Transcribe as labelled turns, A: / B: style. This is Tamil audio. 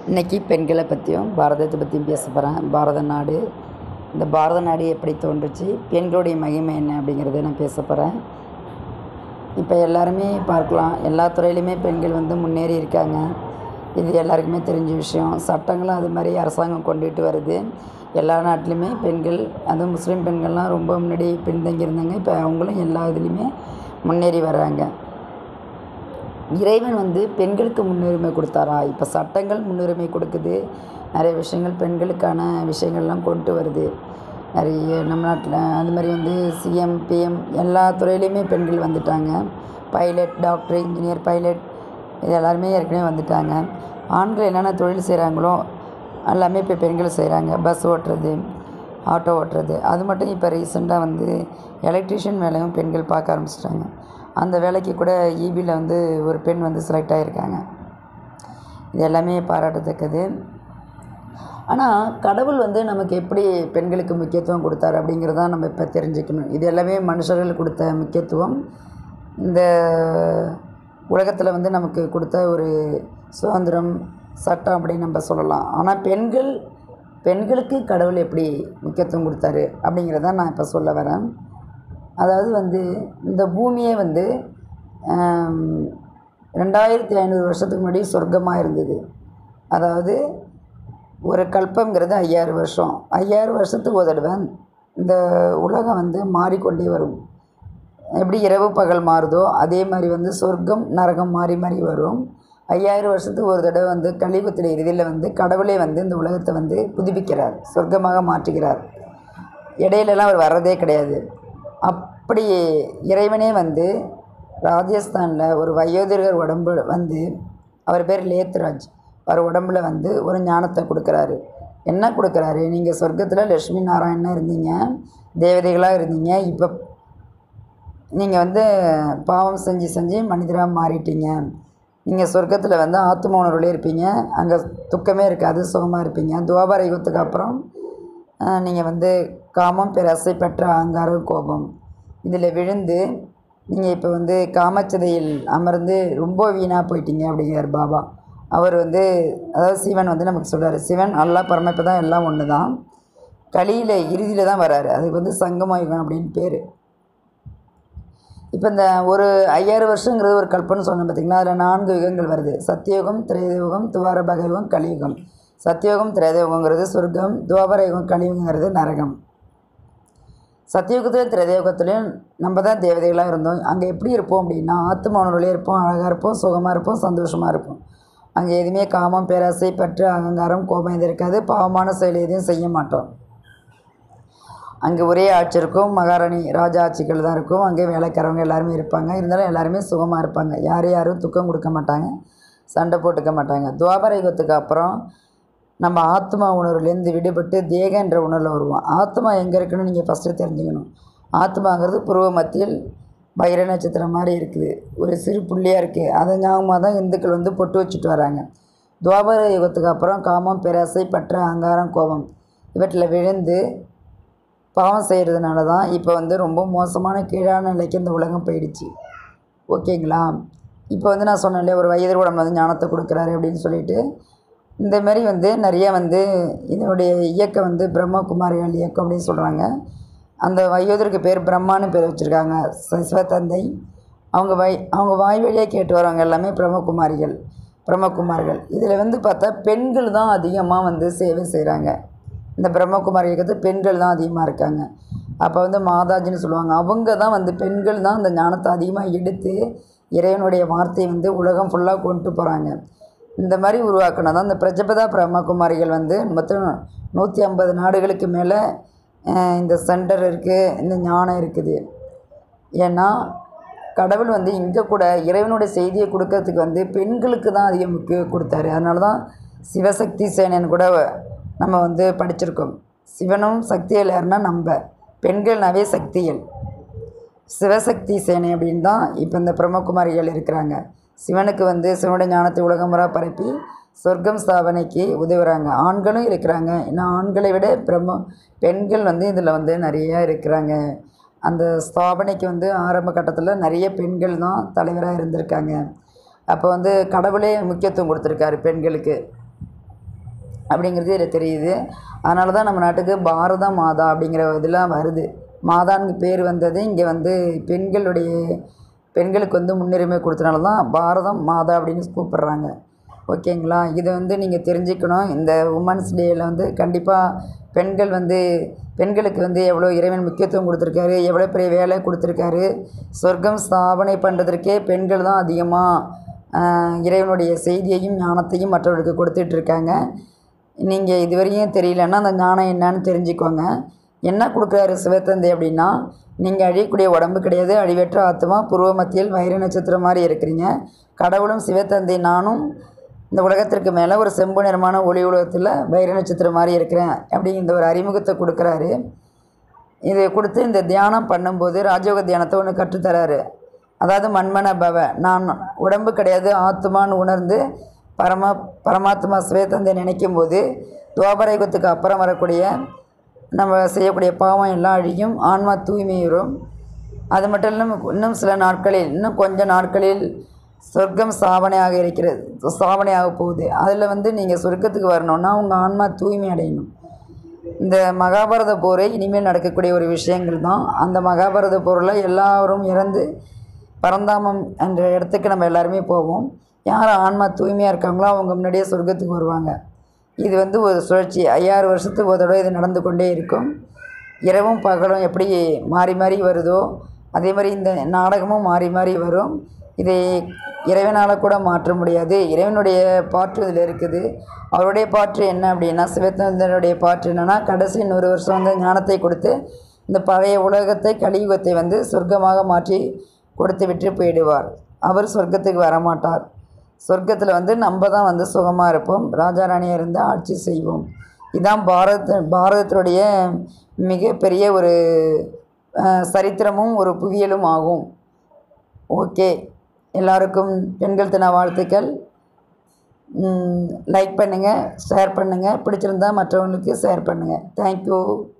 A: இன்றைக்கி பெண்களை பற்றியும் பாரதத்தை பற்றியும் பேச போகிறேன் பாரத நாடு இந்த பாரத நாடு எப்படி தோன்றுச்சு பெண்களுடைய மகிமை என்ன அப்படிங்கிறத நான் பேச போகிறேன் இப்போ எல்லாருமே பார்க்கலாம் எல்லா துறையிலையுமே பெண்கள் வந்து முன்னேறி இருக்காங்க இது எல்லாருக்குமே தெரிஞ்ச விஷயம் சட்டங்களும் அது மாதிரி அரசாங்கம் கொண்டுகிட்டு வருது எல்லா நாட்டிலையுமே பெண்கள் அதுவும் முஸ்லீம் பெண்கள்லாம் ரொம்ப முன்னாடி பின்தங்கி இருந்தாங்க இப்போ அவங்களும் எல்லா இதுலேயுமே முன்னேறி வர்றாங்க இறைவன் வந்து பெண்களுக்கு முன்னுரிமை கொடுத்தாரா இப்போ சட்டங்கள் முன்னுரிமை கொடுக்குது நிறைய விஷயங்கள் பெண்களுக்கான விஷயங்கள்லாம் கொண்டு வருது நிறைய நம்ம நாட்டில் அது மாதிரி வந்து சிஎம் பிஎம் எல்லா துறையிலையுமே பெண்கள் வந்துட்டாங்க பைலட் டாக்டர் இன்ஜினியர் பைலட் இது எல்லாருமே ஏற்கனவே வந்துட்டாங்க ஆண்கள் என்னென்ன தொழில் செய்கிறாங்களோ எல்லாமே இப்போ பெண்கள் செய்கிறாங்க பஸ் ஓட்டுறது ஆட்டோ ஓட்டுறது அது மட்டும் இப்போ ரீசெண்டாக வந்து எலக்ட்ரிஷியன் வேலையும் பெண்கள் பார்க்க ஆரம்பிச்சிட்டாங்க அந்த வேலைக்கு கூட ஈபியில் வந்து ஒரு பெண் வந்து செலக்ட் ஆகியிருக்காங்க இது எல்லாமே பாராட்டத்தக்கது ஆனால் கடவுள் வந்து நமக்கு எப்படி பெண்களுக்கு முக்கியத்துவம் கொடுத்தாரு அப்படிங்கிறத நம்ம இப்போ தெரிஞ்சுக்கணும் இது எல்லாமே மனுஷர்கள் கொடுத்த முக்கியத்துவம் இந்த உலகத்தில் வந்து நமக்கு கொடுத்த ஒரு சுதந்திரம் சட்டம் அப்படின்னு நம்ம சொல்லலாம் ஆனால் பெண்கள் பெண்களுக்கு கடவுள் எப்படி முக்கியத்துவம் கொடுத்தாரு அப்படிங்கிறத நான் இப்போ சொல்ல வரேன் அதாவது வந்து இந்த பூமியே வந்து ரெண்டாயிரத்தி ஐநூறு வருஷத்துக்கு முன்னாடி சொர்க்கமாக இருந்தது அதாவது ஒரு கல்பங்கிறது ஐயாயிரம் வருஷம் ஐயாயிரம் வருஷத்துக்கு ஒரு தடவை இந்த உலகம் வந்து மாறிக்கொண்டே வரும் எப்படி இரவு பகல் மாறுதோ அதே மாதிரி வந்து சொர்க்கம் நரகம் மாறி மாறி வரும் ஐயாயிரம் வருஷத்துக்கு ஒரு தடவை வந்து கலிபுத்திர இறுதியில் வந்து கடவுளே வந்து இந்த உலகத்தை வந்து புதுப்பிக்கிறார் சொர்க்கமாக மாற்றுகிறார் இடையிலலாம் அவர் வர்றதே கிடையாது அப்படி இறைவனே வந்து ராஜஸ்தானில் ஒரு வயோதிகர் உடம்பு வந்து அவர் பேர் லேத்ராஜ் அவர் உடம்புல வந்து ஒரு ஞானத்தை கொடுக்குறாரு என்ன கொடுக்குறாரு நீங்கள் சொர்க்கத்தில் லக்ஷ்மி நாராயணனாக இருந்தீங்க தேவதைகளாக இருந்தீங்க இப்போ நீங்கள் வந்து பாவம் செஞ்சு செஞ்சு மனிதராக மாறிட்டீங்க நீங்கள் சொர்க்கத்தில் வந்து ஆத்ம உணர்வுலேயே இருப்பீங்க அங்கே துக்கமே இருக்காது சுகமாக இருப்பீங்க துவாபர யுகத்துக்கு அப்புறம் நீங்கள் வந்து காமம் பேரசை பெற்ற அகங்காரம் கோபம் இதில் விழுந்து நீங்கள் இப்போ வந்து காமச்சதையில் அமர்ந்து ரொம்ப வீணாக போயிட்டீங்க அப்படிங்கிறார் பாபா அவர் வந்து அதாவது சிவன் வந்து நமக்கு சொல்கிறார் சிவன் அல்லா பரமப்போ தான் எல்லாம் ஒன்று தான் களியில் இறுதியில் தான் வராரு அதுக்கு வந்து சங்கமயுகம் அப்படின்னு பேர் இப்போ இந்த ஒரு ஐயாயிரம் வருஷங்கிறது ஒரு கல்பனை சொன்னேன் பார்த்திங்களா அதில் நான்கு யுகங்கள் வருது சத்தியுகம் திரேதயுகம் துவார பகயுகம் கலியுகம் சத்தியோகம் திரேதயுகங்கிறது சொர்க்கம் துவாபர யுகம் கலியுகங்கிறது நரகம் சத்தியுகத்துலையும் திரேதயுகத்துலேயும் நம்ம தான் தேவதைகளாக இருந்தோம் அங்கே எப்படி இருப்போம் அப்படின்னா ஆத்ம உணர்வுலேயே இருப்போம் அழகாக இருப்போம் சுகமாக இருப்போம் சந்தோஷமாக இருப்போம் அங்கே எதுவுமே காமம் பேராசை பற்று அகங்காரம் கோபம் இது இருக்காது பாவமான செயல் எதையும் செய்ய மாட்டோம் அங்கே ஒரே ஆட்சி இருக்கும் மகாராணி ராஜா ஆட்சிகள் தான் இருக்கும் அங்கே வேலைக்காரவங்க எல்லாருமே இருப்பாங்க இருந்தாலும் எல்லாருமே சுகமாக இருப்பாங்க யார் யாரும் துக்கம் கொடுக்க மாட்டாங்க சண்டை போட்டுக்க மாட்டாங்க துவாபர யுகத்துக்கு அப்புறம் நம்ம ஆத்மா உணர்வுலேருந்து விடுபட்டு தேகன்ற உணர்வில் வருவோம் ஆத்மா எங்கே இருக்குன்னு நீங்கள் ஃபஸ்ட்டு தெரிஞ்சுக்கணும் ஆத்மாங்கிறது புருவ மத்தியில் பைர நட்சத்திரம் மாதிரி இருக்குது ஒரு சிறு புள்ளியாக இருக்குது அதை ஞாபகமாக தான் இந்துக்கள் வந்து பொட்டு வச்சுட்டு வராங்க துவாபர யுகத்துக்கு அப்புறம் காமம் பேராசை பற்ற அகங்காரம் கோபம் இவற்றில் விழுந்து பாவம் செய்கிறதுனால தான் இப்போ வந்து ரொம்ப மோசமான கீழான நிலைக்கு இந்த உலகம் போயிடுச்சு ஓகேங்களா இப்போ வந்து நான் சொன்னேன் இல்லையா ஒரு வயது உடம்பு வந்து ஞானத்தை கொடுக்குறாரு அப்படின்னு சொல்லிட்டு இந்த மாதிரி வந்து நிறைய வந்து இதனுடைய இயக்கம் வந்து பிரம்மகுமாரிகள் இயக்கம் அப்படின்னு சொல்கிறாங்க அந்த வயோதருக்கு பேர் பிரம்மான்னு பேர் வச்சுருக்காங்க சிவத்தந்தை அவங்க வை அவங்க வாய் வழியாக கேட்டு வரவங்க எல்லாமே பிரம்மகுமாரிகள் பிரம்மகுமார்கள் இதில் வந்து பார்த்தா பெண்கள் தான் அதிகமாக வந்து சேவை செய்கிறாங்க இந்த பிரம்மகுமாரி இயக்கத்து பெண்கள் தான் அதிகமாக இருக்காங்க அப்போ வந்து மாதாஜின்னு சொல்லுவாங்க அவங்க தான் வந்து பெண்கள் தான் அந்த ஞானத்தை அதிகமாக எடுத்து இறைவனுடைய வார்த்தையை வந்து உலகம் ஃபுல்லாக கொண்டு போகிறாங்க இந்த மாதிரி உருவாக்கினா தான் இந்த பிரஜபதா பிரம்மகுமாரிகள் வந்து மொத்தம் நூற்றி ஐம்பது நாடுகளுக்கு மேலே இந்த சென்டர் இருக்குது இந்த ஞானம் இருக்குது ஏன்னா கடவுள் வந்து இங்கே கூட இறைவனுடைய செய்தியை கொடுக்கறதுக்கு வந்து பெண்களுக்கு தான் அதிக முக்கியம் கொடுத்தாரு அதனால தான் சிவசக்தி சேனன் கூட நம்ம வந்து படிச்சிருக்கோம் சிவனும் சக்தியல் யாருன்னா நம்ம பெண்கள்னாவே சக்தியல் சிவசக்தி சேனை அப்படின்னு தான் இப்போ இந்த பிரம்மகுமாரிகள் இருக்கிறாங்க சிவனுக்கு வந்து சிவனுடைய ஞானத்தை உலகமுறை பரப்பி சொர்க்கம் ஸ்தாபனைக்கு உதவுறாங்க ஆண்களும் இருக்கிறாங்க இன்னும் ஆண்களை விட பிரம்ம பெண்கள் வந்து இதில் வந்து நிறையா இருக்கிறாங்க அந்த ஸ்தாபனைக்கு வந்து ஆரம்ப கட்டத்தில் நிறைய பெண்கள் தான் தலைவராக இருந்திருக்காங்க அப்போ வந்து கடவுளே முக்கியத்துவம் கொடுத்துருக்காரு பெண்களுக்கு அப்படிங்கிறது இதில் தெரியுது அதனால தான் நம்ம நாட்டுக்கு பாரத மாதா அப்படிங்கிற இதெல்லாம் வருது மாதான்னு பேர் வந்தது இங்கே வந்து பெண்களுடைய பெண்களுக்கு வந்து முன்னுரிமை கொடுத்தனால தான் பாரதம் மாதா அப்படின்னு கூப்பிட்றாங்க ஓகேங்களா இதை வந்து நீங்கள் தெரிஞ்சுக்கணும் இந்த உமன்ஸ் டேயில் வந்து கண்டிப்பாக பெண்கள் வந்து பெண்களுக்கு வந்து எவ்வளோ இறைவன் முக்கியத்துவம் கொடுத்துருக்காரு எவ்வளோ பெரிய வேலை கொடுத்துருக்காரு சொர்க்கம் ஸ்தாபனை பண்ணுறதற்கே பெண்கள் தான் அதிகமாக இறைவனுடைய செய்தியையும் ஞானத்தையும் மற்றவர்களுக்கு கொடுத்துட்ருக்காங்க நீங்கள் இதுவரையும் தெரியலன்னா அந்த ஞானம் என்னன்னு தெரிஞ்சுக்கோங்க என்ன கொடுக்குறாரு சிவத்தந்தை அப்படின்னா நீங்கள் அழியக்கூடிய உடம்பு கிடையாது அழிவற்ற ஆத்மா பூர்வ மத்தியில் வைர நட்சத்திரம் மாதிரி இருக்கிறீங்க கடவுளும் சிவத்தந்தை நானும் இந்த உலகத்திற்கு மேலே ஒரு செம்பு நிறமான ஒளி உலகத்தில் வைர நட்சத்திரம் மாதிரி இருக்கிறேன் அப்படிங்கிற ஒரு அறிமுகத்தை கொடுக்குறாரு இதை கொடுத்து இந்த தியானம் பண்ணும்போது ராஜயோக தியானத்தை ஒன்று கற்றுத்தராரு அதாவது மண்மன பவ நான் உடம்பு கிடையாது ஆத்மான்னு உணர்ந்து பரமா பரமாத்மா சிவத்தந்தை நினைக்கும் போது துவாபரயுகத்துக்கு அப்புறம் வரக்கூடிய நம்ம செய்யக்கூடிய பாவம் எல்லாம் அழியும் ஆன்மா தூய்மையுறும் அது மட்டும் இல்லாமல் இன்னும் சில நாட்களில் இன்னும் கொஞ்ச நாட்களில் சொர்க்கம் ஸ்தாபனையாக இருக்கிறது ஸ்தாபனையாக போகுது அதில் வந்து நீங்கள் சொர்க்கத்துக்கு வரணுன்னா உங்கள் ஆன்மா தூய்மை அடையணும் இந்த மகாபாரத போரை இனிமேல் நடக்கக்கூடிய ஒரு விஷயங்கள் தான் அந்த மகாபாரத போரில் எல்லாரும் இறந்து பரந்தாமம் என்ற இடத்துக்கு நம்ம எல்லாருமே போவோம் யார் ஆன்மா தூய்மையாக இருக்காங்களோ அவங்க முன்னாடியே சொர்க்கத்துக்கு வருவாங்க இது வந்து ஒரு சுழற்சி ஐயாயிரம் வருஷத்துக்கு ஒரு தடவை இது நடந்து கொண்டே இருக்கும் இரவும் பகலும் எப்படி மாறி மாறி வருதோ அதே மாதிரி இந்த நாடகமும் மாறி மாறி வரும் இதை இறைவனால் கூட மாற்ற முடியாது இறைவனுடைய பாற்று இதில் இருக்குது அவருடைய பாற்று என்ன அப்படின்னா சிவத்தந்தனுடைய பாற்று என்னென்னா கடைசி நூறு வருஷம் வந்து ஞானத்தை கொடுத்து இந்த பழைய உலகத்தை கலியுகத்தை வந்து சொர்க்கமாக மாற்றி கொடுத்து விட்டு போயிடுவார் அவர் சொர்க்கத்துக்கு வரமாட்டார் சொர்க்கத்தில் வந்து நம்ம தான் வந்து சுகமாக இருப்போம் ராஜா ராணியாக இருந்து ஆட்சி செய்வோம் இதான் பாரத பாரதத்தினுடைய மிகப்பெரிய ஒரு அஹ், சரித்திரமும் ஒரு புவியலும் ஆகும் ஓகே எல்லாருக்கும் பெண்கள் தின வாழ்த்துக்கள் லைக் பண்ணுங்கள் ஷேர் பண்ணுங்கள் பிடிச்சிருந்தா மற்றவங்களுக்கு ஷேர் பண்ணுங்கள் தேங்க்யூ